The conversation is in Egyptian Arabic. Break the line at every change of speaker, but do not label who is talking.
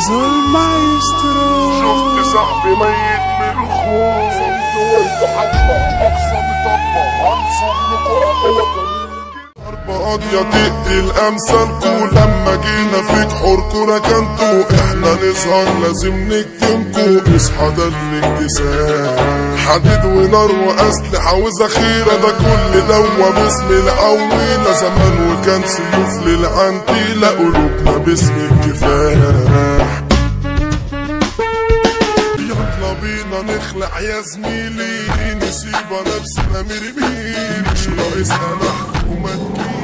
زيزو المايسترو
شفت صاحبي ميت من الخوف صمت وانت حبة اقصى مطبة هنصب لكم ضربة قاضية تقتل امثالكو لما جينا فيك حوركو ركنتو احنا نظهر لازم نكتمكو اصحى ده الاكتساب حديد ونار واسلحة وذخيرة ده كل دوا باسم العويلة زمان وكان سيوف للعنتيلة قلوبنا باسم الكفاح يلا بينا نخلع يا زميلي نسيب نفسنا مرمين مش ناقصنا محكومة تجيلي